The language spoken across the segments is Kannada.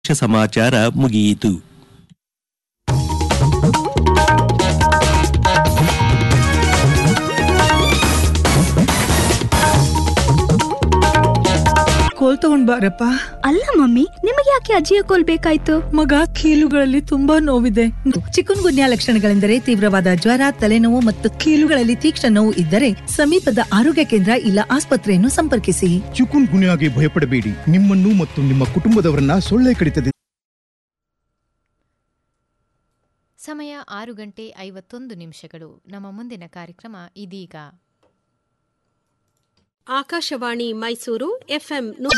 ಪ್ರದೇಶ ಸಮಾಚಾರ ಮುಗಿಯಿತು ಕೋಲ್ ತಗೊಂಡ್ ಬಾರಪ್ಪ ಅಲ್ಲ ಮಮ್ಮಿ ನಿಮಗೆ ಯಾಕೆ ಅಜ್ಜಿಯ ಕೋಲ್ ಬೇಕಾಯ್ತು ಮಗ ಕೀಲುಗಳಲ್ಲಿ ತುಂಬಾ ನೋವಿದೆ ಚಿಕನ್ ಗುನ್ಯಾ ಲಕ್ಷಣಗಳೆಂದರೆ ತೀವ್ರವಾದ ಜ್ವರ ತಲೆನೋವು ಮತ್ತು ಕೀಲುಗಳಲ್ಲಿ ತೀಕ್ಷ್ಣ ನೋವು ಇದ್ದರೆ ಸಮೀಪದ ಆರೋಗ್ಯ ಕೇಂದ್ರ ಇಲ್ಲ ಆಸ್ಪತ್ರೆಯನ್ನು ಸಂಪರ್ಕಿಸಿ ಚಿಕುನ್ ಗುನ್ಯಾಗೆ ಭಯಪಡಬೇಡಿ ನಿಮ್ಮನ್ನು ಮತ್ತು ನಿಮ್ಮ ಕುಟುಂಬದವರನ್ನ ಸೊಳ್ಳೆ ಕಡಿತದೆ ಸಮಯ ಆರು ಗಂಟೆ ಐವತ್ತೊಂದು ನಿಮಿಷಗಳು ನಮ್ಮ ಮುಂದಿನ ಕಾರ್ಯಕ್ರಮ ಇದೀಗ ಆಕಾಶವಾಣಿ ಮೈಸೂರು ಎಫ್ಎಂ ನೂ-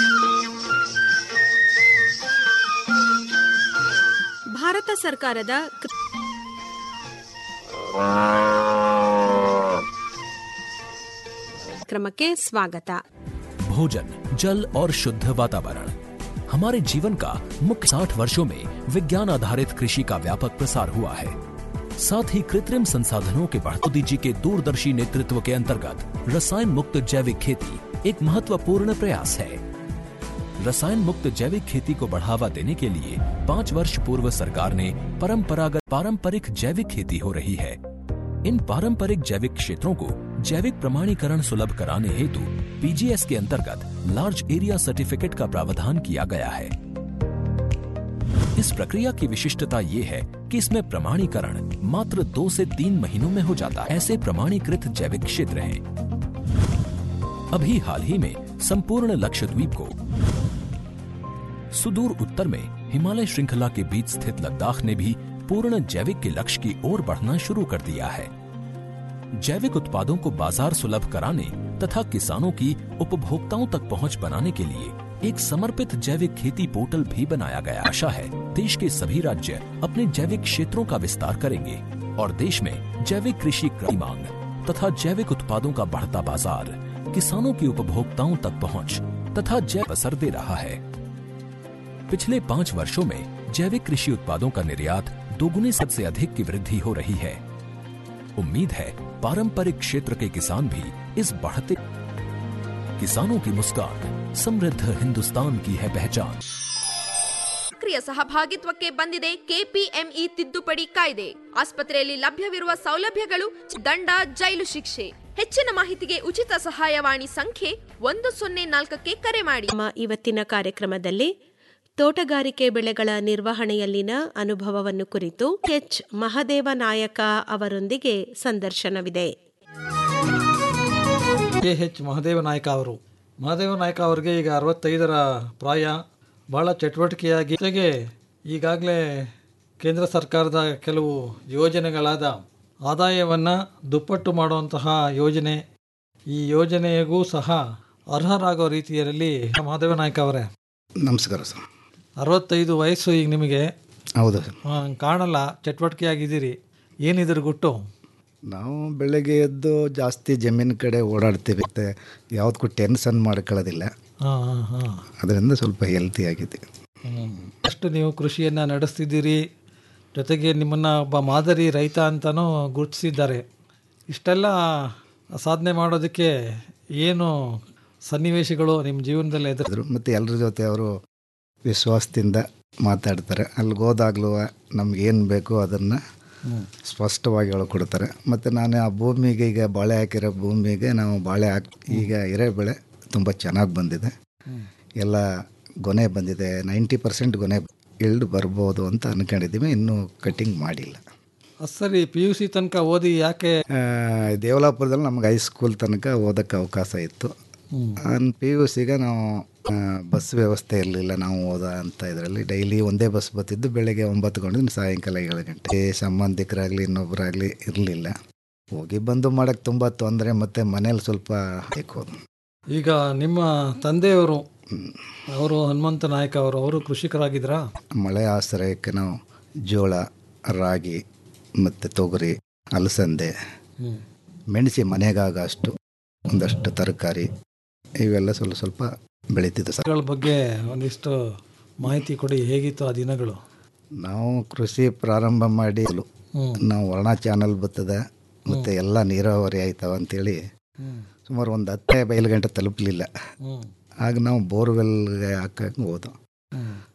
ಭಾರತ ಸರ್ಕಾರದ ಕೃ- ಕ್ರಮಕ್ಕೆ ಸ್ವಾಗತ भोजन जल और शुद्ध वातावरण हमारे जीवन का मुख्य साठ वर्षों में विज्ञान आधारित कृषि का व्यापक प्रसार हुआ है साथ ही कृत्रिम संसाधनों के बढ़ मोदी जी के दूरदर्शी नेतृत्व के अंतर्गत रसायन मुक्त जैविक खेती एक महत्वपूर्ण प्रयास है रसायन मुक्त जैविक खेती को बढ़ावा देने के लिए पाँच वर्ष पूर्व सरकार ने परंपरागत पारंपरिक जैविक खेती हो रही है इन पारंपरिक जैविक क्षेत्रों को जैविक प्रमाणीकरण सुलभ कराने हेतु पीजीएस के अंतर्गत लार्ज एरिया सर्टिफिकेट का प्रावधान किया गया है इस प्रक्रिया की विशिष्टता ये है कि इसमें प्रमाणीकरण मात्र दो से तीन महीनों में हो जाता है ऐसे प्रमाणीकृत जैविक क्षेत्र हैं अभी हाल ही में संपूर्ण लक्षद्वीप को सुदूर उत्तर में हिमालय श्रृंखला के बीच स्थित लद्दाख ने भी पूर्ण जैविक के लक्ष्य की ओर बढ़ना शुरू कर दिया है जैविक उत्पादों को बाजार सुलभ कराने तथा किसानों की उपभोक्ताओं तक पहुंच बनाने के लिए एक समर्पित जैविक खेती पोर्टल भी बनाया गया आशा है देश के सभी राज्य अपने जैविक क्षेत्रों का विस्तार करेंगे और देश में जैविक कृषि की मांग तथा जैविक उत्पादों का बढ़ता बाजार किसानों की उपभोक्ताओं तक पहुंच तथा जैव असर दे रहा है पिछले पाँच वर्षों में जैविक कृषि उत्पादों का निर्यात दोगुने सबसे अधिक की वृद्धि हो रही है उम्मीद है पारंपरिक क्षेत्र के किसान भी इस बढ़ते किसानों की मुस्कान समृद्ध हिंदुस्तान की है पहचान ಸಕ್ರಿಯ ಸಹಭಾಗಿತ್ವಕ್ಕೆ ಬಂದಿದೆ ಕೆಪಿಎಂಇ ತಿದ್ದುಪಡಿ ಕಾಯ್ದೆ ಆಸ್ಪತ್ರೆಯಲ್ಲಿ ಲಭ್ಯವಿರುವ ಸೌಲಭ್ಯಗಳು ದಂಡ ಜೈಲು ಶಿಕ್ಷೆ ಹೆಚ್ಚಿನ ಮಾಹಿತಿಗೆ ಉಚಿತ ಸಹಾಯವಾಣಿ ಸಂಖ್ಯೆ ಒಂದು ಸೊನ್ನೆ ನಾಲ್ಕಕ್ಕೆ ಕರೆ ಮಾಡಿ ನಮ್ಮ ಇವತ್ತಿನ ಕಾರ್ಯಕ್ರಮದಲ್ಲಿ ತೋಟಗಾರಿಕೆ ಬೆಳೆಗಳ ನಿರ್ವಹಣೆಯಲ್ಲಿನ ಅನುಭವವನ್ನು ಕುರಿತು ಎಚ್ ಮಹದೇವ ನಾಯಕ ಅವರೊಂದಿಗೆ ಸಂದರ್ಶನವಿದೆ ಕೆ ಎಚ್ ಮಹದೇವ ನಾಯಕ ಅವರು ಮಹದೇವ ನಾಯಕ ಅವರಿಗೆ ಈಗ ಅರವತ್ತೈದರ ಪ್ರಾಯ ಭಾಳ ಚಟುವಟಿಕೆಯಾಗಿ ಜೊತೆಗೆ ಈಗಾಗಲೇ ಕೇಂದ್ರ ಸರ್ಕಾರದ ಕೆಲವು ಯೋಜನೆಗಳಾದ ಆದಾಯವನ್ನು ದುಪ್ಪಟ್ಟು ಮಾಡುವಂತಹ ಯೋಜನೆ ಈ ಯೋಜನೆಗೂ ಸಹ ಅರ್ಹರಾಗೋ ರೀತಿಯಲ್ಲಿ ಮಹದೇವ ನಾಯಕ ಅವರೇ ನಮಸ್ಕಾರ ಸರ್ ಅರವತ್ತೈದು ವಯಸ್ಸು ಈಗ ನಿಮಗೆ ಹೌದು ಸರ್ ಆ, ಕಾಣಲ್ಲ ಚಟುವಟಿಕೆಯಾಗಿದ್ದೀರಿ ಏನಿದ್ರ ಗುಟ್ಟು ನಾವು ಬೆಳಗ್ಗೆ ಎದ್ದು ಜಾಸ್ತಿ ಜಮೀನು ಕಡೆ ಓಡಾಡ್ತೀವಿ ಮತ್ತು ಯಾವುದಕ್ಕೂ ಟೆನ್ಷನ್ ಮಾಡ್ಕೊಳ್ಳೋದಿಲ್ಲ ಹಾಂ ಹಾಂ ಹಾಂ ಅದರಿಂದ ಸ್ವಲ್ಪ ಹೆಲ್ತಿ ಆಗಿದ್ದೀವಿ ಅಷ್ಟು ನೀವು ಕೃಷಿಯನ್ನು ನಡೆಸ್ತಿದ್ದೀರಿ ಜೊತೆಗೆ ನಿಮ್ಮನ್ನು ಒಬ್ಬ ಮಾದರಿ ರೈತ ಅಂತಲೂ ಗುರುತಿಸಿದ್ದಾರೆ ಇಷ್ಟೆಲ್ಲ ಸಾಧನೆ ಮಾಡೋದಕ್ಕೆ ಏನು ಸನ್ನಿವೇಶಗಳು ನಿಮ್ಮ ಜೀವನದಲ್ಲಿ ಎದುರು ಅದ್ರ ಮತ್ತು ಎಲ್ಲರ ಜೊತೆ ಅವರು ವಿಶ್ವಾಸದಿಂದ ಮಾತಾಡ್ತಾರೆ ಅಲ್ಲಿಗೆ ಹೋದಾಗ್ಲೂ ನಮ್ಗೆ ಏನು ಬೇಕೋ ಅದನ್ನು ಸ್ಪಷ್ಟವಾಗಿ ಹೇಳ್ಕೊಡ್ತಾರೆ ಮತ್ತು ನಾನು ಆ ಭೂಮಿಗೆ ಈಗ ಬಾಳೆ ಹಾಕಿರೋ ಭೂಮಿಗೆ ನಾವು ಬಾಳೆ ಹಾಕಿ ಈಗ ಎರೆಬೆಳೆ ತುಂಬ ಚೆನ್ನಾಗಿ ಬಂದಿದೆ ಎಲ್ಲ ಗೊನೆ ಬಂದಿದೆ ನೈಂಟಿ ಪರ್ಸೆಂಟ್ ಗೊನೆ ಇಳ್ದು ಬರ್ಬೋದು ಅಂತ ಅಂದ್ಕೊಂಡಿದ್ದೀವಿ ಇನ್ನೂ ಕಟ್ಟಿಂಗ್ ಮಾಡಿಲ್ಲ ಸರಿ ಪಿ ಯು ಸಿ ತನಕ ಓದಿ ಯಾಕೆ ಆ, ದೇವಲಾಪುರದಲ್ಲಿ ನಮ್ಗೆ ಹೈಸ್ಕೂಲ್ ತನಕ ಓದೋಕ್ಕೆ ಅವಕಾಶ ಇತ್ತು ಪಿ ಯು ಸಿಗೆ ನಾವು ಆ, ಬಸ್ ವ್ಯವಸ್ಥೆ ಇರಲಿಲ್ಲ ನಾವು ಓದ ಅಂತ ಇದರಲ್ಲಿ ಡೈಲಿ ಒಂದೇ ಬಸ್ ಬರ್ತಿದ್ದು ಬೆಳಗ್ಗೆ ಒಂಬತ್ತು ಗಂಟೆ ಸಾಯಂಕಾಲ ಏಳು ಗಂಟೆ ಸಂಬಂಧಿಕರಾಗಲಿ ಇನ್ನೊಬ್ಬರಾಗಲಿ ಇರಲಿಲ್ಲ ಹೋಗಿ ಬಂದು ಮಾಡೋಕ್ಕೆ ತುಂಬ ತೊಂದರೆ ಮತ್ತು ಮನೇಲಿ ಸ್ವಲ್ಪ ಬೇಕು ಈಗ ನಿಮ್ಮ ತಂದೆಯವರು ಅವರು ಹನುಮಂತ ನಾಯಕ ಅವರು ಅವರು ಕೃಷಿಕರಾಗಿದ್ರಾ ಮಳೆ ಆಶ್ರಯಕ್ಕೆ ನಾವು ಜೋಳ ರಾಗಿ ಮತ್ತು ತೊಗರಿ ಅಲಸಂದೆ ಮೆಣಸಿ ಮನೆಗಾಗ ಅಷ್ಟು ಒಂದಷ್ಟು ತರಕಾರಿ ಇವೆಲ್ಲ ಸ್ವಲ್ಪ ಸ್ವಲ್ಪ ಬೆಳೀತಿದ್ದು ಸರ್ ಗಳ ಬಗ್ಗೆ ಒಂದಿಷ್ಟು ಮಾಹಿತಿ ಕೊಡಿ ಹೇಗಿತ್ತು ಆ ದಿನಗಳು ನಾವು ಕೃಷಿ ಪ್ರಾರಂಭ ಮಾಡಿ ಹ್ಮ್. ನಾವು ವರ್ಣ ಚಾನಲ್ ಬರ್ತದೆ ಮತ್ತು ಎಲ್ಲ ನೀರಾವರಿ ಆಯ್ತಾವ ಅಂತೇಳಿ ಸುಮಾರು ಒಂದು ಹತ್ತೇ ಬೈಲು ಗಂಟೆ ತಲುಪಲಿಲ್ಲ ಹ್ಮ್. ಆಗ ನಾವು ಬೋರ್ವೆಲ್ಗೆ ಹಾಕಕ್ಕೆ ಹೋದೋ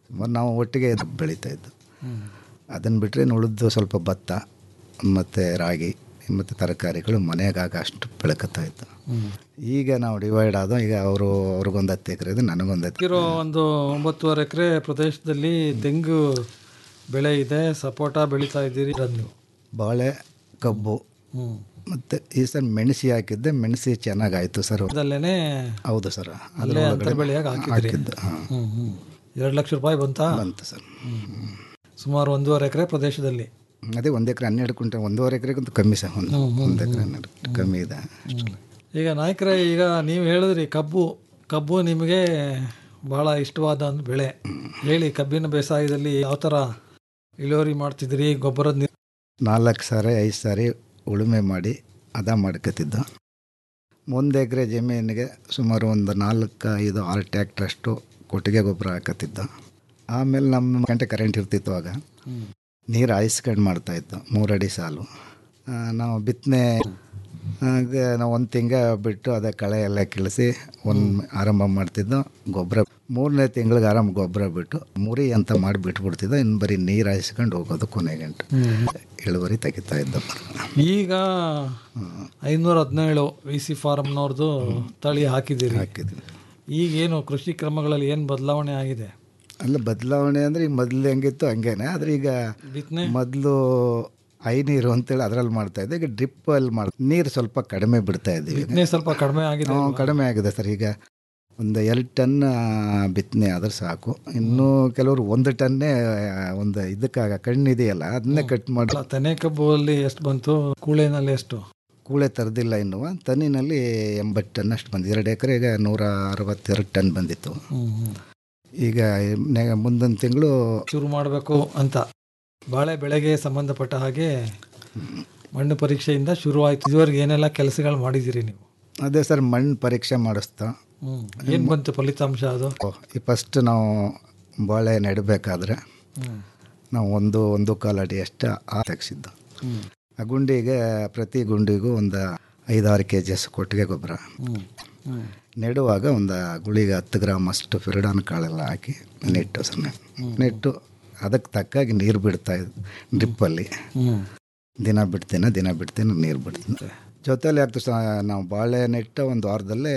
ಸುಮಾರು ನಾವು ಒಟ್ಟಿಗೆ ಬೆಳೀತಾ ಇದ್ದು ಅದನ್ನು ಬಿಟ್ಟರೆ ಉಳಿದು ಸ್ವಲ್ಪ ಭತ್ತ ಮತ್ತು ರಾಗಿ ಮತ್ತು ತರಕಾರಿಗಳು ಮನೆಗಾಗ ಅಷ್ಟು ಬೆಳಕತ್ತಾ ಇತ್ತು ಈಗ ನಾವು ಡಿವೈಡ್ ಆದೋ ಈಗ ಅವರು ಅವ್ರಿಗೊಂದು ಹತ್ತು ಎಕರೆ ಇದೆ ನನಗೊಂದು ಹತ್ತು ಇರೋ ಒಂದು ಒಂಬತ್ತುವರೆ ಎಕರೆ ಪ್ರದೇಶದಲ್ಲಿ ತೆಂಗು ಬೆಳೆ ಇದೆ ಸಪೋಟ ಬೆಳೀತಾ ಇದ್ದೀರಿ ಅದು ನೀವು ಬಾಳೆ ಕಬ್ಬು ಹ್ಮ್. ಮತ್ತು ಈ ಸರ್ ಮೆಣಸಿ ಹಾಕಿದ್ದೆ ಮೆಣಸಿ ಚೆನ್ನಾಗಾಯಿತು ಸರ್ ಅದಲ್ಲೇನೆ ಹೌದು ಸರ್ ಅಲ್ಲೇ ಅಂತರ ಬೆಳೆಯಾಗಿ ಹಾಕಿದ್ರಿ ಹಾಕಿದ್ದು ಹಾಂ ಹ್ಮ್ ಹ್ಮ್ ಎರಡು ಲಕ್ಷ ರೂಪಾಯಿ ಬಂತಾ ಬಂತು ಸರ್ ಸುಮಾರು ಒಂದೂವರೆ ಎಕರೆ ಪ್ರದೇಶದಲ್ಲಿ ಅದೇ ಒಂದು ಎಕರೆ ಹನ್ನೆರಡು ಕ್ವಿಂಟಲ್ ಒಂದೂವರೆ ಎಕರೆಗಿಂತ ಕಮ್ಮಿ ಸರ್ ಒಂದು ಒಂದು ಎಕರೆ ಹನ್ನೆರಡು ಕಮ್ಮಿ ಇದೆ ಈಗ ನಾಯಕರೇ ಈಗ ನೀವು ಹೇಳಿದ್ರಿ ಕಬ್ಬು ಕಬ್ಬು ನಿಮಗೆ ಬಹಳ ಇಷ್ಟವಾದ ಒಂದು ಬೆಳೆ ಹೇಳಿ ಕಬ್ಬಿನ ಬೇಸಾಯದಲ್ಲಿ ಯಾವ ಥರ ಇಳುವರಿ ಮಾಡ್ತಿದ್ರಿ ಗೊಬ್ಬರದ ನೀರು ನಾಲ್ಕು ಸಾರಿ ಐದು ಸಾರಿ ಉಳುಮೆ ಮಾಡಿ ಅದ ಮಾಡ್ಕೊತಿದ್ದು ಒಂದು ಎಕರೆ ಜಮೀನಿಗೆ ಸುಮಾರು ಒಂದು ನಾಲ್ಕು ಐದು ಆರು ಟ್ಯಾಕ್ಟ್ರಷ್ಟು ಕೊಟ್ಟಿಗೆ ಗೊಬ್ಬರ ಹಾಕತ್ತಿದ್ದು ಆಮೇಲೆ ನಮ್ಮ ಗಂಟೆ ಕರೆಂಟ್ ಇರ್ತಿತ್ತು ಆಗ ನೀರು ಹಾಯಿಸ್ಕೊಂಡು ಮಾಡ್ತಾಯಿತ್ತು ಮೂರಡಿ ಸಾಲು ಆ, ನಾವು ಬಿತ್ತನೆ ಆಗ ನಾವು ಒಂದು ತಿಂಗ ಬಿಟ್ಟು ಅದೇ ಕಳೆ ಎಲ್ಲ ಕೀಳಿಸಿ ಒಂದು ಆರಂಭ ಮಾಡ್ತಿದ್ದು ಗೊಬ್ಬರ ಮೂರನೇ ತಿಂಗಳಿಗೆ ಆರಾಮ ಗೊಬ್ಬರ ಬಿಟ್ಟು ಮುರಿ ಅಂತ ಮಾಡಿ ಬಿಟ್ಬಿಡ್ತಿದ್ದೋ ಇನ್ನು ಬರೀ ನೀರು ಹಾಯಿಸ್ಕೊಂಡು ಹೋಗೋದು ಕೊನೆ ಗಂಟೆ ಇಳುವರಿ ತೆಗಿತಾ ಇದ್ದು ಈಗ ಐನೂರ ಹದಿನೇಳು ವಿ ಸಿ ಫಾರಮ್ನವ್ರದ್ದು ತಳಿ ಹಾಕಿದ್ದೀರಿ ಹಾಕಿದ್ವಿ ಈಗೇನು ಕೃಷಿ ಕ್ರಮಗಳಲ್ಲಿ ಏನು ಬದಲಾವಣೆ ಆಗಿದೆ ಅಲ್ಲ ಬದಲಾವಣೆ ಅಂದರೆ ಈಗ ಮೊದಲು ಹೆಂಗಿತ್ತು ಹಂಗೇನೆ ಆದರೆ ಈಗ ಬಿತ್ತನೆ ಮೊದಲು ಐ ನೀರು ಅಂತೇಳಿ ಅದರಲ್ಲಿ ಮಾಡ್ತಾ ಇದ್ದೆ ಈಗ ಡ್ರಿಪ್ಪಲ್ಲಿ ಮಾಡಿ ನೀರು ಸ್ವಲ್ಪ ಕಡಿಮೆ ಬಿಡ್ತಾ ಇದ್ದೀವಿ ಬಿತ್ತನೆ ಸ್ವಲ್ಪ ಕಡಿಮೆ ಆಗಿದೆ ಹ್ಮ್, ಕಡಿಮೆ ಆಗಿದೆ ಸರ್ ಈಗ ಒಂದು ಎರಡು ಟನ್ ಬಿತ್ತನೆ ಆದ್ರೆ ಸಾಕು ಇನ್ನೂ ಕೆಲವರು ಒಂದು ಟನ್ನೇ ಒಂದು ಇದಕ್ಕಾಗ ಕಣ್ಣಿದೆಯಲ್ಲ ಅದನ್ನೇ ಕಟ್ ಮಾಡಿ ಅಲ್ಲ, ತೆನೆ ಕಬ್ಬಲ್ಲಿ ಎಷ್ಟು ಬಂತು ಕೂಳೆನಲ್ಲಿ ಎಷ್ಟು ಕೂಳೆ ತರದಿಲ್ಲ ಇನ್ನು ತನ್ನಿನಲ್ಲಿ ಎಂಬತ್ತು ಟನ್ ಅಷ್ಟು ಬಂದಿದೆ ಎರಡು ಎಕರೆಗೆ ನೂರ ಅರವತ್ತೆರಡು ಟನ್ ಬಂದಿತ್ತು ಈಗ ನೆ- ಮುಂದಿನ ತಿಂಗಳು ಶುರು ಮಾಡಬೇಕು ಅಂತ ಬಾಳೆ ಬೆಳೆಗೆ ಸಂಬಂಧಪಟ್ಟ ಹಾಗೆ ಮಣ್ಣು ಪರೀಕ್ಷೆಯಿಂದ ಶುರುವಾಯಿತು ಇದುವರೆಗೆ ಏನೆಲ್ಲ ಕೆಲಸಗಳು ಮಾಡಿದ್ದೀರಿ ನೀವು ಅದೇ ಸರ್ ಮಣ್ಣು ಪರೀಕ್ಷೆ ಮಾಡಿಸ್ತಾ ಹ್ಮ್ ಏನು ಬಂತು ಫಲಿತಾಂಶ ಅದು ಈ ಫಸ್ಟ್ ನಾವು ಬಾಳೆ ನೆಡಬೇಕಾದ್ರೆ ಹ್ಮ್. ನಾವು ಒಂದು ಒಂದು ಕಾಲು ಅಡಿ ಅಷ್ಟು ಆ ತೆಗ್ಸಿದ್ದು ಆ ಗುಂಡಿಗೆ ಪ್ರತಿ ಗುಂಡಿಗೂ ಒಂದು ಐದಾರು ಕೆ ಜಿ ಅಷ್ಟು ಕೊಟ್ಟಿಗೆ ಗೊಬ್ಬರ ಹ್ಮ್. ಹ್ಮ್. ನೆಡುವಾಗ ಒಂದು ಗುಳಿಗೆ ಹತ್ತು ಗ್ರಾಮ್ ಅಷ್ಟು ಫಿರಡಾನ್ ಕಾಳೆಲ್ಲ ಹಾಕಿ ನೆಟ್ಟು ಸರ್ ನೆಟ್ಟು ಅದಕ್ಕೆ ತಕ್ಕಾಗಿ ನೀರು ಬಿಡ್ತಾ ಇದ್ದು ಡ್ರಿಪ್ಪಲ್ಲಿ ಹ್ಮ್. ದಿನ ಬಿಡ್ತೀನಿ ದಿನ ಬಿಡ್ತೀನಿ ನೀರು ಬಿಡ್ತೀನಿ ಜೊತೆಲಿ ಹಾಕ್ತು ಸಹ ನಾವು ಬಾಳೆ ನೆಟ್ಟ ಒಂದು ವಾರದಲ್ಲೇ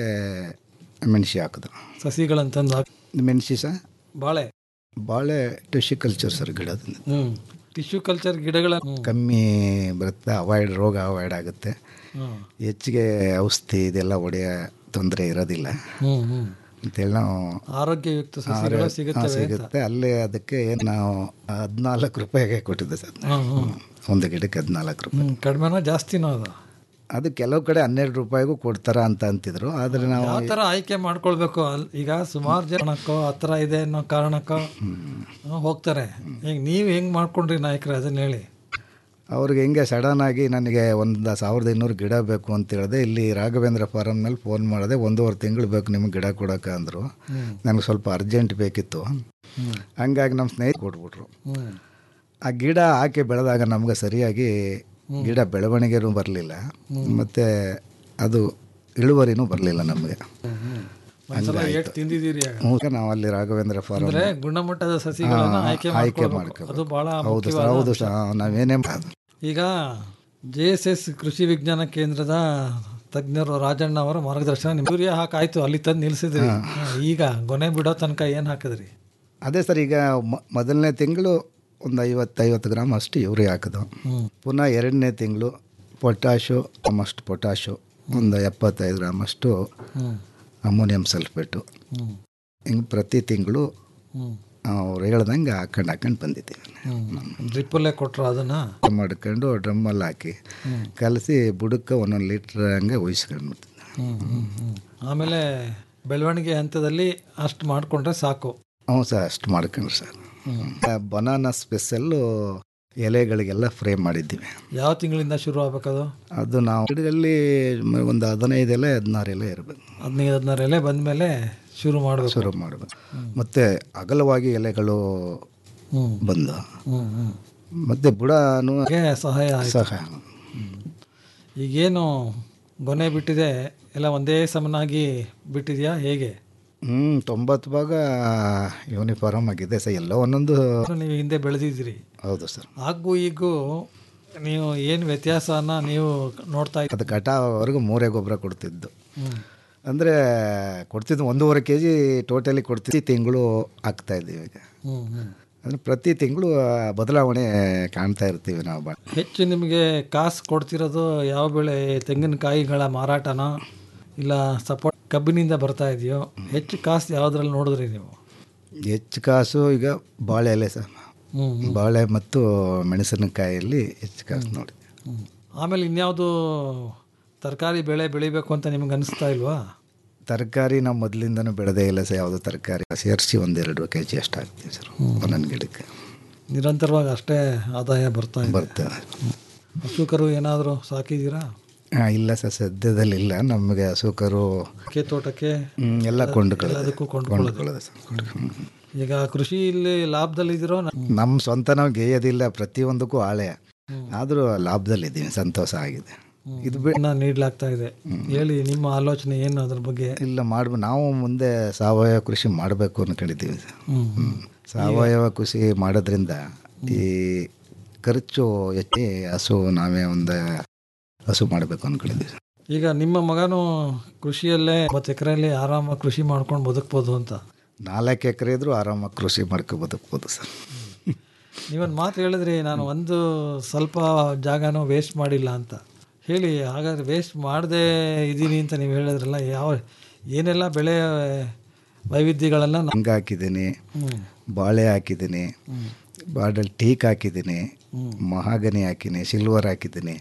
ಮೆಣಸಿ ಹಾಕಿದ್ರು ಸಸಿಗಳಂತಂದು ಹಾಕ್- ಮೆಣಸಿ ಸಹ ಬಾಳೆ ಬಾಳೆ ಟಿಶ್ಯೂ ಕಲ್ಚರ್ ಸರ್ ಗಿಡದಿಂದ ಹ್ಮ್ ಟಿಶ್ಯೂ ಕಲ್ಚರ್ ಗಿಡಗಳ ಹ್ಮ್. ಕಮ್ಮಿ ಬರುತ್ತೆ ಅವಾಯ್ಡ್ ರೋಗ ಅವಾಯ್ಡ್ ಆಗುತ್ತೆ ಹ್ಮ್. ಹೆಚ್ಚಿಗೆ ಔಷಧಿ ಇದೆಲ್ಲ ಹೊಡೆಯೋ ತೊಂದರೆ ಇರೋದಿಲ್ಲ ಹ್ಮ್ ಹ್ಮ್ ಅಂತೇಳಿ ನಾವು ಆರೋಗ್ಯಯುಕ್ತ ಸಸಿಗಳು ಹಾ, ಸಿಗುತ್ತವೆ ಅಂತ. ಸಿಗುತ್ತೆ ಅಲ್ಲೇ ಅದಕ್ಕೆ ಏನ್ ನಾವು ಹದಿನಾಲ್ಕು ರೂಪಾಯಿಗೆ ಕೊಟ್ಟಿದ್ದೆ ಸರ್ ಹ್ಮ್, ಹ್ಮ್. ಒಂದು ಗಿಡಕ್ಕೆ ಹದಿನಾಲ್ಕು ರೂಪಾಯಿ ಹ್ಮ್ ಕಡಿಮೆನೋ ಜಾಸ್ತಿನೋ ಅದು ಅದು ಕೆಲವು ಕಡೆ ಹನ್ನೆರಡು ರೂಪಾಯಿಗೂ ಕೊಡ್ತಾರ ಅಂತ ಅಂತಿದ್ರು ಆದರೆ ನಾವು ಯಾವ ಥರ ಆಯ್ಕೆ ಮಾಡ್ಕೊಳ್ಬೇಕು ಅಲ್ ಈಗ ಸುಮಾರು ಜನಕ್ಕೋ ಹತ್ರ ಇದೆ ಅನ್ನೋ ಕಾರಣಕ್ಕೋ ಹ್ಮ್, ಹೋಗ್ತಾರೆ ಈಗ ನೀವು ಹೆಂಗ್ ಮಾಡ್ಕೊಂಡ್ರಿ ನಾಯಕರೇ ಅದನ್ನ ಹೇಳಿ ಅವ್ರಿಗೆ ಹೆಂಗೆ ಸಡನ್ ಆಗಿ ನನಗೆ ಒಂದು ಸಾವಿರದ ಇನ್ನೂರು ಗಿಡ ಬೇಕು ಅಂತ ಹೇಳಿದೆ ಇಲ್ಲಿ ರಾಘವೇಂದ್ರ ಫಾರಮ್ನಲ್ಲಿ ಫೋನ್ ಮಾಡಿದೆ ಒಂದೂವರೆ ತಿಂಗಳು ಬೇಕು ನಿಮ್ಗೆ ಗಿಡ ಕೊಡೋಕೆ ಅಂದರು ನನಗೆ ಸ್ವಲ್ಪ ಅರ್ಜೆಂಟ್ ಬೇಕಿತ್ತು ಹಂಗಾಗಿ ನಮ್ಮ ಸ್ನೇಹಿತ ಕೊಟ್ಬಿಟ್ರು ಹ್ಮ್ ಆ ಗಿಡ ಹಾಕಿ ಬೆಳೆದಾಗ ನಮ್ಗೆ ಸರಿಯಾಗಿ ಗಿಡ ಬೆಳವಣಿಗೆನೂ ಬರಲಿಲ್ಲ ಮತ್ತು ಅದು ಇಳುವರಿನೂ ಬರಲಿಲ್ಲ ನಮಗೆ ಒಂದ್ಸಲ ಏಟ್ ತಿಂದಿದ್ದೀರಿ ಆಗ. ಈಗ ನಾವು ಅಲ್ಲಿ ರಾಘವೇಂದ್ರ ಫಾರಂ ಅಂದ್ರೆ ಗುಣಮಟ್ಟದ ಸಸಿಗಳನ್ನ ಆಯ್ಕೆ ಆಯ್ಕೆ ಮಾಡ್ಕೊಳ್ಬೇಕು ಮಾಡ್ಕೋಬೇಕು ಅದು ಬಹಳ ಹೌದು ಸರ್ ಮುಖ್ಯವಾದ ಹೌದು ಅಂಶ. ಸರ್ ನಾವೇನೇ ಈಗ ಜೆ ಎಸ್ ಎಸ್ ಕೃಷಿ ವಿಜ್ಞಾನ ಕೇಂದ್ರದ ತಜ್ಞರು ರಾಜಣ್ಣ ಅವರ ಮಾರ್ಗದರ್ಶನ ನಿಮ್ ಯೂರಿಯಾ ಹಾಕಾಯ್ತು ಅಲ್ಲಿ ತಂದು ನಿಲ್ಸಿದ್ರಿ ಹಾ, ಈಗ ಗೊನೆ ಬಿಡೋ ತನಕ ಏನ್ ಹಾಕಿದ್ರಿ ಅದೇ ಸರ್ ಈಗ ಮ- ಮೊದಲನೇ ತಿಂಗಳು ಒಂದು ಐವತ್ತೈವತ್ತು ಗ್ರಾಮ್ ಅಷ್ಟು ಯೂರಿಯಾ ಹಾಕಿದ್ದು ಹ್ಮ್. ಪುನಃ ಎರಡನೇ ತಿಂಗಳು ಪೊಟ್ಯಾಶು ಅಷ್ಟು ಪೊಟ್ಯಾಶು ಒಂದು ಎಪ್ಪತ್ತೈದು ಗ್ರಾಮ್ ಅಷ್ಟು ಹ್ಮ್. ಅಮೋನಿಯಂ ಸಲ್ಫೇಟು ಹ್ಮ್. ಹಿಂಗೆ ಪ್ರತಿ ತಿಂಗಳು ಹ್ಮ್. ಅವ್ರು ಹೇಳ್ದಂಗೆ ಹಾಕೊಂಡು ಹಾಕೊಂಡು ಬಂದಿದ್ದೀವಿ ಡ್ರಿಪ್ಪಲ್ಲೇ ಕೊಟ್ರು ಅದನ್ನ ಮಾಡ್ಕೊಂಡು ಡ್ರಮ್ಮಲ್ಲಿ ಹಾಕಿ ಕಲಸಿ ಬುಡಕ್ಕೆ ಒಂದೊಂದು ಲೀಟ್ರ್ ಹಂಗೆ ಉಯಿಸ್ಕೊಂಡು ಬಿಡ್ತೀನಿ ಹ್ಮ್, ಹ್ಮ್, ಹ್ಮ್. ಆಮೇಲೆ ಬೆಳವಣಿಗೆ ಹಂತದಲ್ಲಿ ಅಷ್ಟು ಮಾಡ್ಕೊಂಡ್ರೆ ಸಾಕು ಹ್ಞೂ ಸರ್ ಅಷ್ಟು ಮಾಡ್ಕೊಂಡ್ರಿ ಸರ್ ಬನಾನಾ ಸ್ಪೆಷಲ್ಲು ಎಲೆಗಳಿಗೆಲ್ಲ ಫ್ರೈ ಮಾಡಿದ್ದೀವಿ ಯಾವ ತಿಂಗಳಿಂದ ಶುರು ಆಗ್ಬೇಕದು ಅದು ನಾವು ಗಿಡದಲ್ಲಿ ಮ- ಒಂದು ಹದಿನೈದು ಎಲೆ ಹದಿನಾರು ಎಲೆ ಇರಬೇಕು ಹದಿನೈದು ಹದಿನಾರು ಎಲೆ ಬಂದಮೇಲೆ ಶುರು ಮಾಡಬೇಕು ಶುರು ಮಾಡಬೇಕು ಮತ್ತು ಅಗಲವಾಗಿ ಎಲೆಗಳು ಹ್ಮ್. ಬಂದು ಹ್ಮ್ ಹ್ಮ್ ಮತ್ತು ಬುಡನೂ ಹಾಗೆ ಸಹಾಯ ಆಯ್ತು. ಸಹಾಯ ಈಗೇನು ಗೊನೆ ಬಿಟ್ಟಿದೆ ಎಲ್ಲ ಒಂದೇ ಸಮನಾಗಿ ಬಿಟ್ಟಿದೆಯಾ ಹೇಗೆ ಹ್ಞೂ ತೊಂಬತ್ತು ಭಾಗ ಯೂನಿಫಾರ್ಮ್ ಆಗಿದೆ ಸರ್ ಎಲ್ಲ ಒಂದೊಂದು ನೀವು ಹಿಂದೆ ಬೆಳೆದಿದ್ದೀರಿ ಹೌದು ಸರ್ ಹಾಗೂ ಈಗೂ ನೀವು ಏನು ವ್ಯತ್ಯಾಸನ ನೀವು ನೋಡ್ತಾ ಅದು ಕಟಾವವರೆಗೂ ಮೂರೇ ಗೊಬ್ಬರ ಕೊಡ್ತಿದ್ದು ಹ್ಮ್. ಅಂದರೆ ಕೊಡ್ತಿದ್ದು ಒಂದೂವರೆ ಕೆ ಜಿ ಟೋಟಲಿ ಕೊಡ್ತಿದ್ದು ತಿಂಗಳು ಹಾಕ್ತಾ ಇದ್ದೀವಿ ಈಗ ಹ್ಮ್, ಹ್ಮ್. ಅಂದರೆ ಪ್ರತಿ ತಿಂಗಳು ಬದಲಾವಣೆ ಕಾಣ್ತಾ ಇರ್ತೀವಿ ನಾವು ಬಾ ಹೆಚ್ಚು ನಿಮಗೆ ಕಾಸು ಕೊಡ್ತಿರೋದು ಯಾವ ಬೆಳೆ ತೆಂಗಿನಕಾಯಿಗಳ ಮಾರಾಟನೋ ಇಲ್ಲ ಸಪೋರ್ಟ್ ಕಬ್ಬಿನಿಂದ ಬರ್ತಾ ಇದೆಯೋ ಹೆಚ್ಚು ಕಾಸು ಯಾವುದ್ರಲ್ಲಿ ನೋಡಿದ್ರಿ ನೀವು ಹೆಚ್ಚು ಕಾಸು ಈಗ ಬಾಳೆ ಎಲೆ ಸರ್ ಹ್ಮ್, ಬಾಳೆ ಮತ್ತು ಮೆಣಸಿನಕಾಯಲ್ಲಿ ಹೆಚ್ಚು ಕಾಸು ನೋಡಿ ಹ್ಮ್. ಆಮೇಲೆ ಇನ್ಯಾವುದು ತರಕಾರಿ ಬೆಳೆ ಬೆಳಿಬೇಕು ಅಂತ ನಿಮ್ಗೆ ಅನಿಸ್ತಾ ಇಲ್ವಾ ತರಕಾರಿ ನಾವು ಮೊದಲಿಂದನೂ ಬೆಳೆದೇ ಇಲ್ಲ ಸರ್ ಯಾವುದೋ ತರಕಾರಿ ಸೇರಿಸಿ ಒಂದೆರಡು ಕೆ ಜಿ ಅಷ್ಟು ಹಾಕ್ತೀವಿ ಸರ್ ಒಂದೊಂದು ಗಿಡಕ್ಕೆ ನಿರಂತರವಾಗಿ ಅಷ್ಟೇ ಆದಾಯ ಬರ್ತಾ ಇದೆ ಬರ್ತದೆ ಹಸುಕರು ಏನಾದರೂ ಸಾಕಿದ್ದೀರಾ ಹಾಂ ಇಲ್ಲ ಸರ್ ಸದ್ಯದಲ್ಲಿ ಇಲ್ಲ ನಮಗೆ ಹಸುಕರು ಅಡಿಕೆ ತೋಟಕ್ಕೆ ಹ್ಮ್, ಎಲ್ಲ ಕೊಂಡುಕೊಳ್ಳೋದು ಎಲ್ಲದಕ್ಕೂ ಕೊಂಡ್ಕೊಳ್ಳೋದು ಕೊಂಡುಕೊಳ್ಳೋದು ಸರ್ ಹ್ಮ್. ಈಗ ಕೃಷಿಯಲ್ಲಿ ಲಾಭದಲ್ಲಿದ್ದೀರೋ ನ- ನಮ್ಮ ಸ್ವಂತ ನಾವು ಗೇಯೋದಿಲ್ಲ ಪ್ರತಿಯೊಂದಕ್ಕೂ ಆಳೆ ಆದರೂ ಲಾಭದಲ್ಲಿದ್ದೀವಿ ಸಂತೋಷ ಆಗಿದೆ ಇದು ಬಿಟ್ಟು ಹಣ ನೀಡಲಾಗ್ತಾ ಇದೆ ಹೇಳಿ ನಿಮ್ಮ ಆಲೋಚನೆ ಏನು ಅದ್ರ ಬಗ್ಗೆ ಇಲ್ಲ ಮಾಡ್ಬ ನಾವು ಮುಂದೆ ಸಾವಯವ ಕೃಷಿ ಮಾಡಬೇಕು ಅನ್ಕೊಂಡಿದ್ದೀವಿ ಸರ್. ಹ್ಮ್. ಹ್ಮ್. ಸಾವಯವ ಕೃಷಿ ಮಾಡೋದ್ರಿಂದ ಈ ಖರ್ಚು ಹೆಚ್ಚಿ ಹಸು ನಾವೇ ಒಂದು ಹಸು ಮಾಡಬೇಕು ಅನ್ಕೊಂಡಿದ್ದೀವಿ ಸರ್. ಈಗ ನಿಮ್ಮ ಮಗನು ಕೃಷಿಯಲ್ಲೇ ಮತ್ತು ಎಕರೆಯಲ್ಲಿ ಆರಾಮಾಗಿ ಕೃಷಿ ಮಾಡ್ಕೊಂಡು ಬದುಕ್ಬೋದು ಅಂತ ನಾಲ್ಕು ಎಕರೆ ಇದ್ರೂ ಆರಾಮಾಗಿ ಕೃಷಿ ಮಾಡ್ಕೊ ಬದುಕ್ಬೋದು ಸರ್ ನೀವೊಂದು ಮಾತು ಹೇಳಿದ್ರಿ ನಾನು ಒಂದು ಸ್ವಲ್ಪ ಜಾಗನೂ ವೇಸ್ಟ್ ಮಾಡಿಲ್ಲ ಅಂತ ಹೇಳಿ ಹಾಗಾದ್ರೆ ವೇಸ್ಟ್ ಮಾಡದೆ ಇದ್ದೀನಿ ಅಂತ ನೀವು ಹೇಳಿದ್ರಲ್ಲ ಯಾವ ಏನೆಲ್ಲ ಬೆಳೆ ವೈವಿಧ್ಯಗಳನ್ನು ನಾ- ಹಂಗೆ ಹಾಕಿದ್ದೀನಿ ಹ್ಮ್. ಬಾಳೆ ಹಾಕಿದ್ದೀನಿ ಬಾಡಲ್ಲಿ ಟೀಕ್ ಹಾಕಿದ್ದೀನಿ ಮಹಾಗನಿ ಹಾಕಿದ್ದೀನಿ ಸಿಲ್ವರ್ ಹಾಕಿದ್ದೀನಿ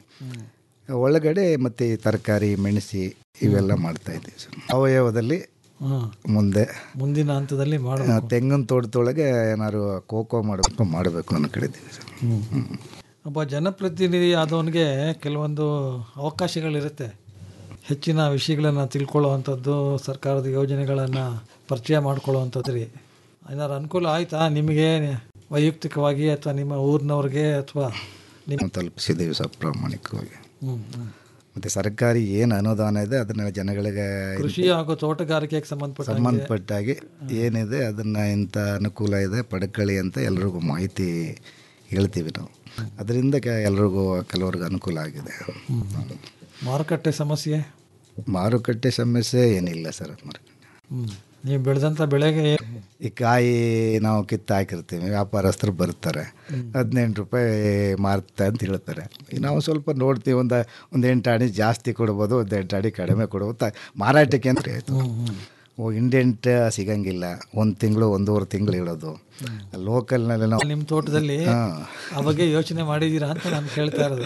ಒಳಗಡೆ ಮತ್ತು ತರಕಾರಿ ಮೆಣಸಿ ಇವೆಲ್ಲ ಮಾಡ್ತಾ ಇದ್ದೀವಿ ಸರ್ ಸಾವಯವದಲ್ಲಿ ಹ್ಮ್. ಮುಂದೆ ಮುಂದಿನ ಹಂತದಲ್ಲಿ ಆ, ಮಾಡಬೇಕು ತೆಂಗಿನ ತೋಟದೊಳಗೆ ಏನಾದ್ರು ಕೋಕೋ ಮಾಡಬೇಕು ಮಾಡಬೇಕು ಅನ್ಕೊಂಡಿದ್ದೀವಿ ಸರ್ ಒಬ್ಬ ಜನಪ್ರತಿನಿಧಿ ಆದವನಿಗೆ ಕೆಲವೊಂದು ಅವಕಾಶಗಳಿರುತ್ತೆ ಹೆಚ್ಚಿನ ವಿಷಯಗಳನ್ನು ತಿಳ್ಕೊಳ್ಳುವಂಥದ್ದು ಸರ್ಕಾರದ ಯೋಜನೆಗಳನ್ನು ಪರಿಚಯ ಮಾಡ್ಕೊಳ್ಳುವಂಥದ್ದು ರೀ ಏನಾದ್ರು ಅನುಕೂಲ ಆಯಿತಾ ನಿಮಗೆ ವೈಯಕ್ತಿಕವಾಗಿ ಅಥವಾ ನಿಮ್ಮ ಊರಿನವ್ರಿಗೆ ಅಥವಾ ನಿಮ್ಮ ನಾವು ತಲುಪಿಸಿದ್ದೀವಿ ಸರ್ ಪ್ರಾಮಾಣಿಕವಾಗಿ ಹ್ಮ್, ಹ್ಮ್. ಮತ್ತು ಸರ್ಕಾರಿ ಏನು ಅನುದಾನ ಇದೆ ಅದನ್ನು ಜನಗಳಿಗೆ ಕೃಷಿ ಹಾಗೂ ತೋಟಗಾರಿಕೆಗೆ ಸಂಬಂಧಪಟ್ಟ ಸಂಬಂಧಪಟ್ಟಾಗಿ ಏನಿದೆ ಅದನ್ನು ಇಂಥ ಅನುಕೂಲ ಇದೆ ಪಡ್ಕೊಳ್ಳಿ ಅಂತ ಎಲ್ರಿಗೂ ಮಾಹಿತಿ ಹೇಳ್ತೀವಿ ನಾವು ಅದರಿಂದ ಕೆ ಎಲ್ರಿಗೂ ಕೆಲವ್ರಿಗೆ ಅನುಕೂಲ ಆಗಿದೆ ಮಾರುಕಟ್ಟೆ ಸಮಸ್ಯೆ ಮಾರುಕಟ್ಟೆ ಸಮಸ್ಯೆ ಏನಿಲ್ಲ ಸರ್ ಮಾರುಕಟ್ಟೆ ಹ್ಮ್. ನೀವು ಬೆಳೆದಂಥ ಬೆಳೆಗೆ ಈ ಕಾಯಿ ನಾವು ಕಿತ್ತು ಹಾಕಿರ್ತೀವಿ ವ್ಯಾಪಾರಸ್ಥರು ಬರ್ತಾರೆ ಹದಿನೆಂಟು ರೂಪಾಯಿ ಮಾರ್ತಾ ಅಂತ ಹೇಳ್ತಾರೆ ಈಗ ನಾವು ಸ್ವಲ್ಪ ನೋಡ್ತೀವಿ ಒಂದು ಒಂದು ಎಂಟು ಅಡಿ ಜಾಸ್ತಿ ಕೊಡ್ಬೋದು ಒಂದು ಎಂಟು ಅಡಿ ಕಡಿಮೆ ಕೊಡ್ಬೋದು ತ- ಮಾರಾಟಕ್ಕೆ ಅಂತ ಆಯಿತು ಓ ಇಂಡೆಂಟ್ ಸಿಗಂಗಿಲ್ಲ ಒಂದು ತಿಂಗಳು ಒಂದೂವರೆ ತಿಂಗಳು ಇಡೋದು ಲೋಕಲ್ನಲ್ಲಿ ನಾವು ನಿಮ್ಮ ತೋಟದಲ್ಲಿ ಹಾಂ. ಆ ಬಗ್ಗೆ ಯೋಚನೆ ಮಾಡಿದ್ದೀರಾ ಅಂತ ನಾನು ಕೇಳ್ತಾ ಇರೋದು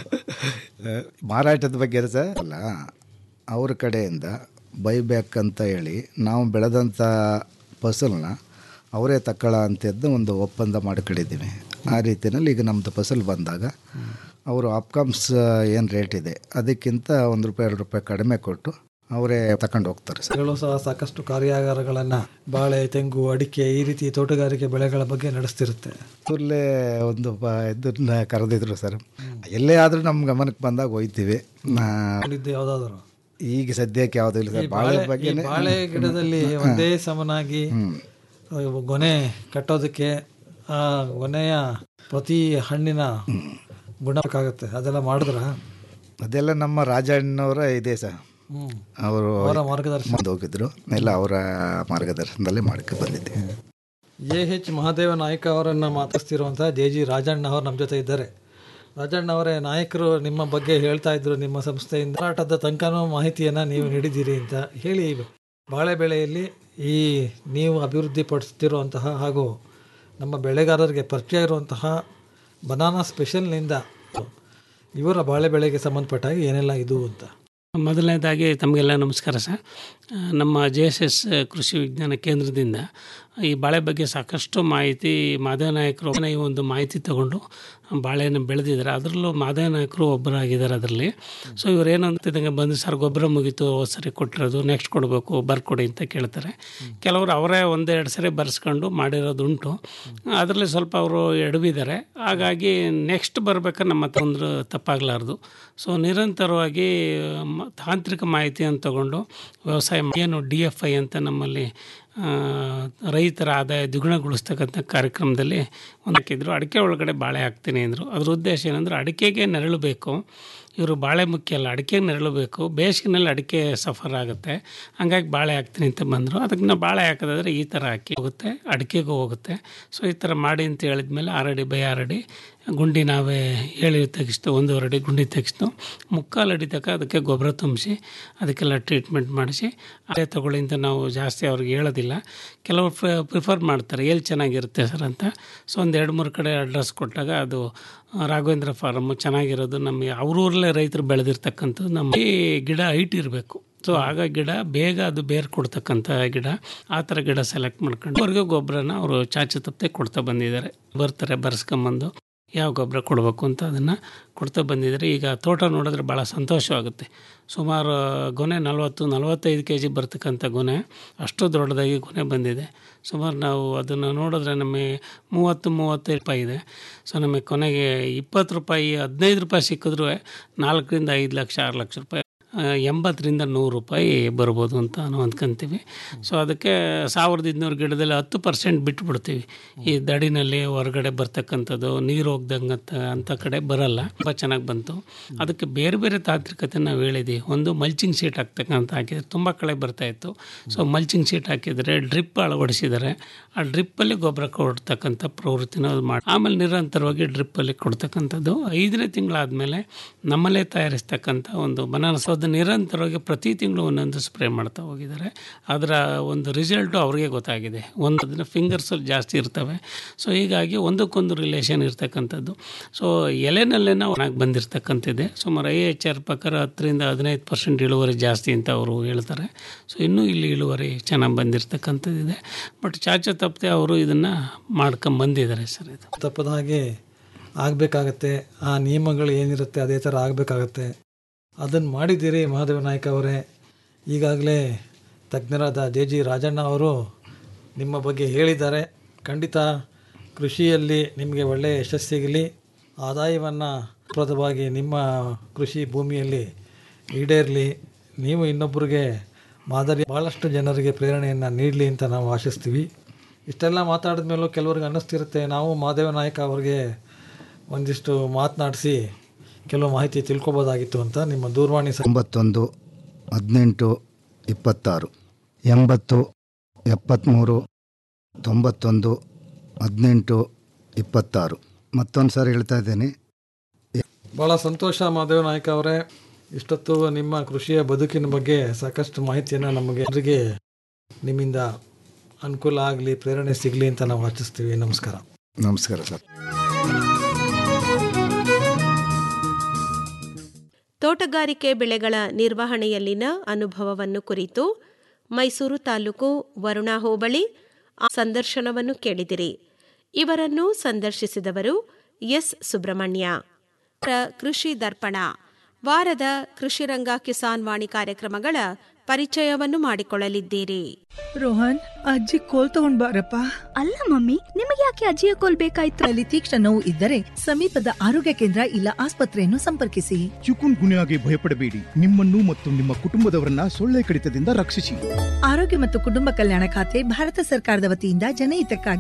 ಮಾರಾಟದ ಬಗ್ಗೆ ಸರ್ ಅಲ್ಲ ಅವ್ರ ಕಡೆಯಿಂದ ಬೈಬ್ಯಾಕ್ ಅಂತ ಹೇಳಿ ನಾವು ಬೆಳೆದಂಥ ಫಸಲನ್ನ ಅವರೇ ತಕ್ಕಳ ಅಂತಿದ್ದು ಒಂದು ಒಪ್ಪಂದ ಮಾಡ್ಕೊಂಡಿದ್ದೀವಿ ಆ ರೀತಿಯಲ್ಲಿ ಈಗ ನಮ್ಮದು ಫಸಲು ಬಂದಾಗ ಅವರು ಅಪ್ಕಮ್ಸ್ ಏನು ರೇಟ್ ಇದೆ ಅದಕ್ಕಿಂತ ಒಂದು ರೂಪಾಯಿ ಎರಡು ರೂಪಾಯಿ ಕಡಿಮೆ ಕೊಟ್ಟು ಅವರೇ ತಗೊಂಡು ಹೋಗ್ತಾರೆ ಸರ್ ಗಳು ಸಹ ಸಾಕಷ್ಟು ಕಾರ್ಯಾಗಾರಗಳನ್ನು ಬಾಳೆ ತೆಂಗು ಅಡಿಕೆ ಈ ರೀತಿ ತೋಟಗಾರಿಕೆ ಬೆಳೆಗಳ ಬಗ್ಗೆ ನಡೆಸ್ತಿರುತ್ತೆ ಅಲ್ಲೇ ಒಂದು ಪ ಇದನ್ನ ಕರೆದಿದ್ರು ಸರ್ ಎಲ್ಲೇ ಆದರೂ ನಮ್ಮ ಗಮನಕ್ಕೆ ಬಂದಾಗ ಹೋಯ್ತೀವಿ ನಾ- ನೋಡಿದ್ದು ಯಾವುದಾದ್ರು ಈಗ ಸದ್ಯಕ್ಕೆ ಯಾವುದೂ ಇಲ್ಲ ಸರ್ ಬಾಳೆ ಈ ಬಗ್ಗೆ ಬಾಳೆ ಗಿಡದಲ್ಲಿ ಒಂದೇ ಸಮನಾಗಿ ಆ, ಗೊನೆ ಕಟ್ಟೋದಕ್ಕೆ ಆ ಗೊನೆಯ ಪ್ರತಿ ಹಣ್ಣಿನ ಗುಣಕ್ಕಾಗತ್ತೆ ಅದೆಲ್ಲ ಮಾಡಿದ್ರ ಅದೆಲ್ಲ ನಮ್ಮ ರಾಜಣ್ಣವರ ಇದೆ ಸರ್ ಹ್ಮ್. ಅವರು ಅವರ ಮಾರ್ಗದರ್ಶನ ಮುಂದೆ ಹೋಗಿದ್ರು ಎಲ್ಲ ಅವರ ಮಾರ್ಗದರ್ಶನದಲ್ಲೇ ಮಾಡ್ಕೊ ಬಂದಿದ್ದೆ ಎ ಎಚ್ ಮಹಾದೇವ ನಾಯ್ಕ ಅವರನ್ನು ಮಾತಾಡ್ತಿರುವಂಥ ಜೆ ಜಿ ರಾಜಣ್ಣ ಅವರು ನಮ್ಮ ಜೊತೆ ಇದ್ದಾರೆ ರಾಜಣ್ಣ ಅವರೇ ನಾಯಕರು ನಿಮ್ಮ ಬಗ್ಗೆ ಹೇಳ್ತಾ ಇದ್ರು ನಿಮ್ಮ ಸಂಸ್ಥೆಯಿಂದ ಮಾರಾಟದ ತನಕನೂ ಮಾಹಿತಿಯನ್ನು ನೀವು ನೀಡಿದ್ದೀರಿ ಅಂತ ಹೇಳಿ ಬಾಳೆ ಬೆಳೆಯಲ್ಲಿ ಈ ನೀವು ಅಭಿವೃದ್ಧಿಪಡಿಸ್ತಿರುವಂತಹ ಹಾಗೂ ನಮ್ಮ ಬೆಳೆಗಾರರಿಗೆ ಪರಿಚಯ ಇರುವಂತಹ ಬನಾನಾ ಸ್ಪೆಷಲ್ನಿಂದ ಇವರ ಬಾಳೆ ಬೆಳೆಗೆ ಸಂಬಂಧಪಟ್ಟ ಹಾಗೆ ಏನೆಲ್ಲ ಇದು ಅಂತ ಮೊದಲನೇದಾಗಿ ತಮಗೆಲ್ಲ ನಮಸ್ಕಾರ ಸರ್ ಆ, ನಮ್ಮ ಜೆ ಎಸ್ ಎಸ್ ಕೃಷಿ ವಿಜ್ಞಾನ ಕೇಂದ್ರದಿಂದ ಈ ಬಾಳೆ ಬಗ್ಗೆ ಸಾಕಷ್ಟು ಮಾಹಿತಿ ಮಾಧವ ನಾಯಕರು ಈ ಒಂದು ಮಾಹಿತಿ ತಗೊಂಡು ಬಾಳೆಯನ್ನು ಬೆಳೆದಿದ್ದಾರೆ ಅದರಲ್ಲೂ ಮಾಧವ ನಾಯಕರು ಒಬ್ಬರಾಗಿದ್ದಾರೆ ಅದರಲ್ಲಿ ಸೊ ಇವ್ರು ಏನು ಅಂತಿದ್ದಂಗೆ ಬಂದು ಸರ್ ಗೊಬ್ಬರ ಮುಗೀತು ಹೋದ್ ಸರಿ ಕೊಟ್ಟಿರೋದು ನೆಕ್ಸ್ಟ್ ಕೊಡಬೇಕು ಬರ್ಕೊಡಿ ಅಂತ ಕೇಳ್ತಾರೆ ಕೆಲವರು ಅವರೇ ಒಂದೆರಡು ಸರಿ ಬರ್ಸ್ಕೊಂಡು ಮಾಡಿರೋದು ಉಂಟು ಅದರಲ್ಲಿ ಸ್ವಲ್ಪ ಅವರು ಎಡವಿದ್ದಾರೆ ಹಾಗಾಗಿ ನೆಕ್ಸ್ಟ್ ಬರ್ಬೇಕಾದ್ರೆ ನಮ್ಮ ಹತ್ರ ಒಂದು ತಪ್ಪಾಗಲಾರ್ದು ಸೊ ನಿರಂತರವಾಗಿ ಮ- ತಾಂತ್ರಿಕ ಮಾಹಿತಿಯನ್ನು ತಗೊಂಡು ವ್ಯವಸಾಯ ಏನು ಡಿ ಎಫ್ ಐ ಅಂತ ನಮ್ಮಲ್ಲಿ ಆ, ರೈತರ ಆದಾಯ ದ್ವಿಗುಣಗೊಳಿಸ್ತಕ್ಕಂಥ ಕಾರ್ಯಕ್ರಮದಲ್ಲಿ ಒಂದು ಹಾಕಿದ್ರು ಅಡಿಕೆ ಒಳಗಡೆ ಬಾಳೆ ಹಾಕ್ತೀನಿ ಅಂದರು ಅದ್ರ ಉದ್ದೇಶ ಏನಂದ್ರೆ ಅಡಿಕೆಗೆ ನೆರಳು ಬೇಕು ಇವರು ಬಾಳೆ ಮುಖ್ಯ ಅಲ್ಲ ಅಡಿಕೆಗೆ ನೆರಳು ಬೇಕು ಬೇಸಿಗೆನಲ್ಲಿ ಅಡಿಕೆ ಸಫರ್ ಆಗುತ್ತೆ ಹಂಗಾಗಿ ಬಾಳೆ ಹಾಕ್ತೀನಿ ಅಂತ ಬಂದರು ಅದಕ್ಕೆ ನಾವು ಬಾಳೆ ಹಾಕೋದಾದ್ರೆ ಈ ಥರ ಹಾಕಿ ಹೋಗುತ್ತೆ ಅಡಿಕೆಗೂ ಹೋಗುತ್ತೆ ಸೊ ಈ ಥರ ಮಾಡಿ ಅಂತ ಹೇಳಿದ್ಮೇಲೆ ಆರಡಿ ಬೈ ಆರಡಿ ಗುಂಡಿ ನಾವೇ ಹೇಳಿ ತೆಗಿಸ್ತು ಒಂದೂವರೆ ಅಡಿ ಗುಂಡಿ ತೆಗಿಸ್ತು ಮುಕ್ಕಾಲು ಅಡಿ ತನಕ ಅದಕ್ಕೆ ಗೊಬ್ಬರ ತುಂಬಿಸಿ ಅದಕ್ಕೆಲ್ಲ ಟ್ರೀಟ್ಮೆಂಟ್ ಮಾಡಿಸಿ ಅದೇ ತಗೊಳ್ಳಿ ಅಂತ ನಾವು ಜಾಸ್ತಿ ಅವ್ರಿಗೆ ಹೇಳೋದಿಲ್ಲ ಕೆಲವರು ಪ್ರಿಫರ್ ಮಾಡ್ತಾರೆ ಎಲ್ಲಿ ಚೆನ್ನಾಗಿರುತ್ತೆ ಸರ್ ಅಂತ ಸೊ ಒಂದು ಎರಡು ಮೂರು ಕಡೆ ಅಡ್ರೆಸ್ ಕೊಟ್ಟಾಗ ಅದು ಆ, ರಾಘವೇಂದ್ರ ಫಾರಮ್ ಚೆನ್ನಾಗಿರೋದು ನಮಗೆ ಅವ್ರೂರಲ್ಲೇ ರೈತರು ಬೆಳೆದಿರ್ತಕ್ಕಂಥದ್ದು ನಮ್ಮ ಈ ಗಿಡ ಹೈಟ್ ಇರಬೇಕು ಸೊ ಆಗ ಗಿಡ ಬೇಗ ಅದು ಬೇರೆ ಕೊಡ್ತಕ್ಕಂಥ ಗಿಡ ಆ ಥರ ಗಿಡ ಸೆಲೆಕ್ಟ್ ಮಾಡ್ಕೊಂಡು ಅವ್ರಿಗೆ ಗೊಬ್ಬರನ ಅವರು ಚಾಚು ತಪ್ಪದೆ ಕೊಡ್ತಾ ಬಂದಿದ್ದಾರೆ ಬರ್ತಾರೆ ಬರ್ಸ್ಕೊಂಬಂದು ಯಾವ ಗೊಬ್ಬರ ಕೊಡಬೇಕು ಅಂತ ಅದನ್ನು ಕೊಡ್ತಾ ಬಂದಿದ್ದಾರೆ ಈಗ ತೋಟ ನೋಡಿದ್ರೆ ಭಾಳ ಸಂತೋಷವಾಗುತ್ತೆ ಸುಮಾರು ಗೊನೆ ನಲ್ವತ್ತು ನಲವತ್ತೈದು ಕೆ ಜಿ ಬರ್ತಕ್ಕಂಥ ಗೊನೆ ಅಷ್ಟು ದೊಡ್ಡದಾಗಿ ಗೊನೆ ಬಂದಿದೆ ಸುಮಾರು ನಾವು ಅದನ್ನು ನೋಡಿದ್ರೆ ನಮಗೆ ಮೂವತ್ತು ಮೂವತ್ತೈದು ರೂಪಾಯಿ ಇದೆ ಸೊ ನಮಗೆ ಕೊನೆಗೆ ಇಪ್ಪತ್ತು ರೂಪಾಯಿ ಹದಿನೈದು ರೂಪಾಯಿ ಸಿಕ್ಕಿದ್ರೂ ನಾಲ್ಕರಿಂದ ಐದು ಲಕ್ಷ ಆರು ಲಕ್ಷ ರೂಪಾಯಿ ಆ, ಎಂಬತ್ತರಿಂದ ನೂರು ರೂಪಾಯಿ ಬರ್ಬೋದು ಅಂತ ನಾವು ಅಂದ್ಕೊಂತೀವಿ ಸೊ ಅದಕ್ಕೆ ಸಾವಿರದ ಇನ್ನೂರು ಗಿಡದಲ್ಲಿ ಹತ್ತು ಪರ್ಸೆಂಟ್ ಬಿಟ್ಬಿಡ್ತೀವಿ ಈ ದಡಿನಲ್ಲಿ ಹೊರಗಡೆ ಬರ್ತಕ್ಕಂಥದ್ದು ನೀರು ಹೋಗ್ದಂಗೆ ಅಂಥ ಕಡೆ ಬರಲ್ಲ ತುಂಬ ಚೆನ್ನಾಗಿ ಬಂತು ಅದಕ್ಕೆ ಬೇರೆ ಬೇರೆ ತಾಂತ್ರಿಕತೆ ನಾವು ಹೇಳಿದ್ವಿ ಒಂದು ಮಲ್ಚಿಂಗ್ ಶೀಟ್ ಹಾಕ್ತಕ್ಕಂಥ ಹಾಕಿದ್ರೆ ತುಂಬ ಕಳೆ ಬರ್ತಾಯಿತ್ತು ಸೊ ಮಲ್ಚಿಂಗ್ ಶೀಟ್ ಹಾಕಿದರೆ ಡ್ರಿಪ್ ಅಳವಡಿಸಿದ್ದಾರೆ ಆ ಡ್ರಿಪ್ಪಲ್ಲಿ ಗೊಬ್ಬರ ಕೊಡ್ತಕ್ಕಂಥ ಪ್ರವೃತ್ತಿನ ಅದು ಮಾಡಿ ಆಮೇಲೆ ನಿರಂತರವಾಗಿ ಡ್ರಿಪ್ಪಲ್ಲಿ ಕೊಡ್ತಕ್ಕಂಥದ್ದು ಐದನೇ ತಿಂಗಳಾದಮೇಲೆ ನಮ್ಮಲ್ಲೇ ತಯಾರಿಸ್ತಕ್ಕಂಥ ಒಂದು ಬನಾನಸ್ ಅದು ನಿರಂತರವಾಗಿ ಪ್ರತಿ ತಿಂಗಳು ಒಂದೊಂದು ಸ್ಪ್ರೇ ಮಾಡ್ತಾ ಹೋಗಿದ್ದಾರೆ ಅದರ ಒಂದು ರಿಸಲ್ಟು ಅವ್ರಿಗೆ ಗೊತ್ತಾಗಿದೆ ಒಂದು ಅದನ್ನ ಫಿಂಗರ್ಸಲ್ಲಿ ಜಾಸ್ತಿ ಇರ್ತವೆ ಸೊ ಹೀಗಾಗಿ ಒಂದಕ್ಕೊಂದು ರಿಲೇಷನ್ ಇರ್ತಕ್ಕಂಥದ್ದು ಸೊ ಎಲೆನಲ್ಲೇ ಒಣಗಿ ಬಂದಿರತಕ್ಕಂಥದ್ದೇ ಸುಮಾರು ಐ ಎಚ್ ಆರ್ ಪ್ರಕಾರ ಹತ್ತರಿಂದ ಹದಿನೈದು ಪರ್ಸೆಂಟ್ ಇಳುವರಿ ಜಾಸ್ತಿ ಅಂತ ಅವರು ಹೇಳ್ತಾರೆ ಸೊ ಇನ್ನೂ ಇಲ್ಲಿ ಇಳುವರಿ ಚೆನ್ನಾಗಿ ಬಂದಿರತಕ್ಕಂಥದ್ದಿದೆ ಬಟ್ ಚಾಚ ತಪ್ಪದೆ ಅವರು ಇದನ್ನು ಮಾಡ್ಕೊಂಬಂದಿದ್ದಾರೆ ಸರ್ ಇದು ತಪ್ಪದ ಹಾಗೆ ಆಗಬೇಕಾಗತ್ತೆ ಆ ನಿಯಮಗಳು ಏನಿರುತ್ತೆ ಅದೇ ಥರ ಆಗಬೇಕಾಗತ್ತೆ ಅದನ್ನು ಮಾಡಿದ್ದೀರಿ ಮಹಾದೇವ ನಾಯ್ಕ ಅವರೇ ಈಗಾಗಲೇ ತಜ್ಞರಾದ ಜೆ ಜಿ ರಾಜಣ್ಣ ಅವರು ನಿಮ್ಮ ಬಗ್ಗೆ ಹೇಳಿದ್ದಾರೆ ಖಂಡಿತ ಕೃಷಿಯಲ್ಲಿ ನಿಮಗೆ ಒಳ್ಳೆಯ ಯಶಸ್ಸು ಸಿಗಲಿ ಆದಾಯವನ್ನು ಪ್ರದವಾಗಿ ನಿಮ್ಮ ಕೃಷಿ ಭೂಮಿಯಲ್ಲಿ ಈಡೇರಲಿ ನೀವು ಇನ್ನೊಬ್ಬರಿಗೆ ಮಾದರಿ ಭಾಳಷ್ಟು ಜನರಿಗೆ ಪ್ರೇರಣೆಯನ್ನು ನೀಡಲಿ ಅಂತ ನಾವು ಆಶಿಸ್ತೀವಿ ಇಷ್ಟೆಲ್ಲ ಮಾತಾಡಿದ ಮೇಲೂ ಕೆಲವ್ರಿಗೆ ಅನ್ನಿಸ್ತಿರುತ್ತೆ ನಾವು ಮಹಾದೇವ ನಾಯಕ ಅವ್ರಿಗೆ ಒಂದಿಷ್ಟು ಮಾತನಾಡಿಸಿ ಕೆಲವು ಮಾಹಿತಿ ತಿಳ್ಕೊಬೋದಾಗಿತ್ತು ಅಂತ ನಿಮ್ಮ ದೂರವಾಣಿ ಸ ಒಂಬತ್ತೊಂದು ಹದಿನೆಂಟು ಇಪ್ಪತ್ತಾರು ಎಂಬತ್ತು ಎಪ್ಪತ್ತ್ಮೂರು ತೊಂಬತ್ತೊಂದು ಹದಿನೆಂಟು ಇಪ್ಪತ್ತಾರು ಮತ್ತೊಂದು ಸಾರಿ ಹೇಳ್ತಾ ಇದ್ದೀನಿ ಭಾಳ ಸಂತೋಷ ಮಹಾದೇವ ನಾಯಕ ಅವರೇ ಇಷ್ಟೊತ್ತು ನಿಮ್ಮ ಕೃಷಿಯ ಬದುಕಿನ ಬಗ್ಗೆ ಸಾಕಷ್ಟು ಮಾಹಿತಿಯನ್ನು ನಮಗೆ ಅವರಿಗೆ ನಿಮ್ಮಿಂದ ಅನುಕೂಲ ಆಗಲಿ ಪ್ರೇರಣೆ ಸಿಗಲಿ ಅಂತ ನಾವು ಆಶಿಸ್ತೀವಿ ನಮಸ್ಕಾರ ನಮಸ್ಕಾರ ಸರ್ ತೋಟಗಾರಿಕೆ ಬೆಳೆಗಳ ನಿರ್ವಹಣೆಯಲ್ಲಿನ ಅನುಭವವನ್ನು ಕುರಿತು ಮೈಸೂರು ತಾಲೂಕು ವರುಣಾ ಹೋಬಳಿ ಆ ಸಂದರ್ಶನವನ್ನು ಕೇಳಿದಿರಿ ಇವರನ್ನು ಸಂದರ್ಶಿಸಿದವರು ಎಸ್ ಸುಬ್ರಹ್ಮಣ್ಯ ರ- ಕೃಷಿ ದರ್ಪಣ ವಾರದ ಕೃಷಿರಂಗ ಕಿಸಾನ್ ವಾಣಿ ಕಾರ್ಯಕ್ರಮಗಳ ಪರಿಚಯವನ್ನು ಮಾಡಿಕೊಳ್ಳಲಿದ್ದೀರಿ ರೋಹನ್ ಅಜ್ಜಿ ಕೋಲ್ ತಗೊಂಡ್ ಬಾರಪ್ಪ ಅಲ್ಲ ಮಮ್ಮಿ ನಿಮಗೆ ಯಾಕೆ ಅಜ್ಜಿಯ ಕೋಲ್ ಬೇಕಾಯ್ತು ಅಲ್ಲಿ ತೀಕ್ಷ್ಣ ನೋವು ಇದ್ದರೆ ಸಮೀಪದ ಆರೋಗ್ಯ ಕೇಂದ್ರ ಇಲ್ಲ ಆಸ್ಪತ್ರೆಯನ್ನು ಸಂಪರ್ಕಿಸಿ ಚಿಕುನ್ ಗುನ್ಯಾಗೆ ಭಯಪಡಬೇಡಿ ನಿಮ್ಮನ್ನು ಮತ್ತು ನಿಮ್ಮ ಕುಟುಂಬದವರನ್ನ ಸೊಳ್ಳೆ ಕಡಿತದಿಂದ ರಕ್ಷಿಸಿ ಆರೋಗ್ಯ ಮತ್ತು ಕುಟುಂಬ ಕಲ್ಯಾಣ ಖಾತೆ ಭಾರತ ಸರ್ಕಾರದ ವತಿಯಿಂದ ಜನಹಿತಕ್ಕಾಗಿ